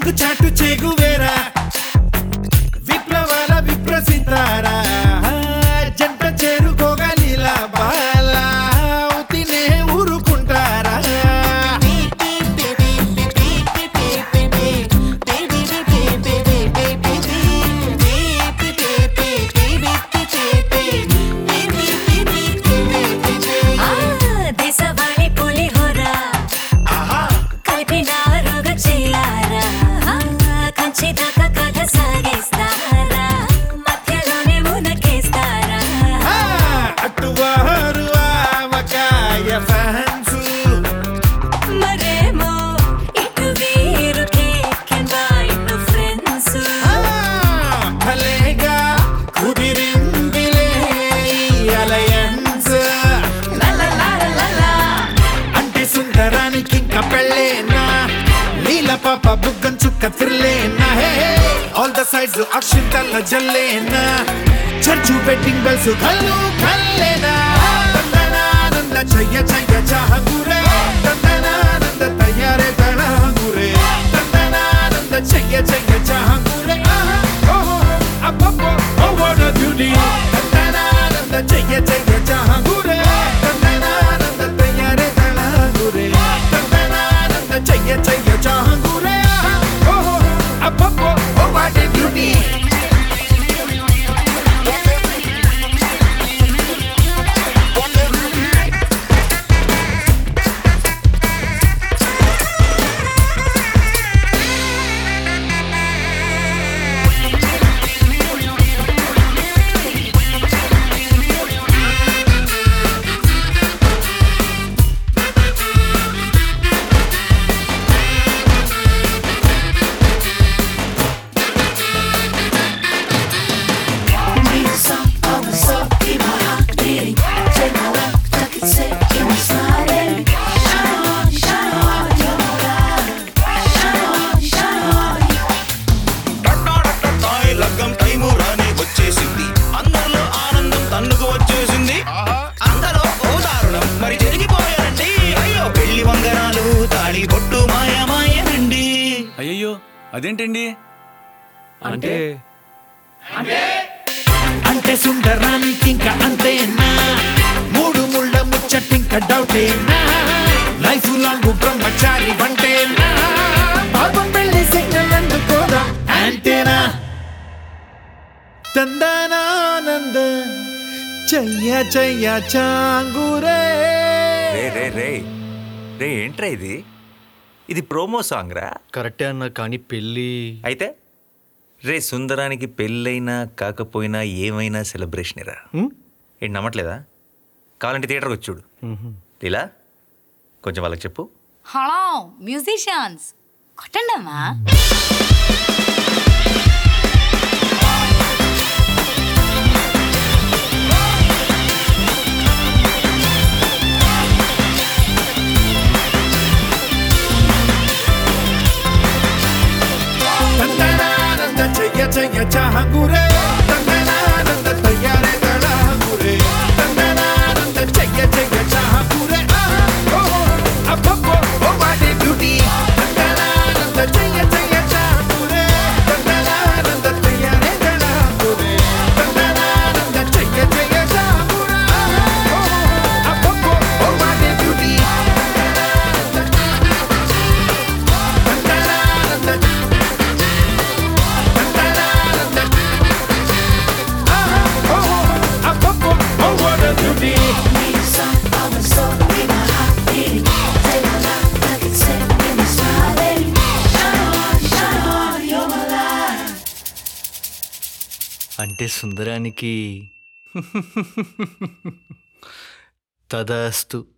సింగు చాటు చెగువేరా విప్లవాల విప్రసితారా జంట చేరుకోగలిలా బాలా తినే ఊరుకుంటారా దేశవాళి పులిహోరా కలిపినారుగా చేయారా కంచి దాకా కథ సాగిస్తారా మధ్యలోనే మునకేస్తారా ఆ, అటువారు ఆవకాయ ఫ్యాన్సు మరేమో ఇటు వీరు కేకెంబా ఇటు ఫ్రెండ్స్ ఆ, భలేగా కుదిరిందిలే ఈ అలయన్స్ అంటే సుందరానికి ఇంకా పెళ్ళేనా నీల పాప బుగ్గం చుక్క తిరలేనా హే ఆల్ ద సైడ్స్ అక్షింతల జల్లేనా చర్చు బెట్టింగ్ బెల్స్ కల్లు కల్లేనా తందనానంద చెయ్య చెయ్య చాహగురే తందనానంద తయారే తణాగురే తందనానంద చెయ్య చెయ్య చాహగురే ఓహో అబ్బబ్బో ఓ వాట్ a beauty తందనానంద చెయ్య చెయ్య చాహగురే తందనానంద తయారే తణాగురే తందనానంద చెయ్య చెయ్య చాహగురే ఓహో అబ్బబ్బో ఓ వాట్ a beauty టట్టాటట్టాయ్ లగ్గం టైము రానే వచ్చేసింది అందరిలో ఆనందం తన్నుకు వచ్చేసింది అందరూ ఓ దారుణం మరి జరిగిపోయారండి అయ్యో పెళ్లి వంగరాలు తాళి బొట్టు మాయమాయనండి అయ్యయ్యో అదేంటండి అంటే అంటే సుందరానికి ఇంకా అంతేనా మూడు ముళ్ళ ముచ్చటింక డౌటేనా లైఫ్ లాంగ్ బ్రహ్మచారి వంటేనా పాపం పెళ్లి సిగ్నల్ అందుకోదా అంతేనా తందనానంద చెయ్య చెయ్య చాంగురే రే రే రే రే ఏంట్రా ఇది ఇది ప్రోమో సాంగ్ రా కరెక్టే అన్న కానీ పెళ్ళి అయితే రే సుందరానికి పెళ్ళైనా కాకపోయినా ఏమైనా సెలబ్రేషన్ రా హ్మ్? ఏంటి నమ్మట్లేదా కావాలంటే థియేటర్కి వచ్చి చూడు ఇలా కొంచెం వాళ్ళకి చెప్పు హలో మ్యూజిషియన్స్ కొట్టండమ్మా తందనానంద చెయ్య చెయ్య చాంగురే తందనానంద తయారే తడాంగురే తందనానంద చెయ్య చెయ్య చాంగురే అబ్బబ్బో ఓ వాట్ ఏ బ్యూటీ తందనానంద చెయ్య చెయ్య చాంగురే తందనానంద తయారే తడాంగురే తందనానంద చెయ్య చెయ్య చాంగురే అబ్బబ్బో ఓ వాట్ ఏ బ్యూటీ తందనానంద Oh, what a beauty! అంటే సుందరానికి తదాస్తు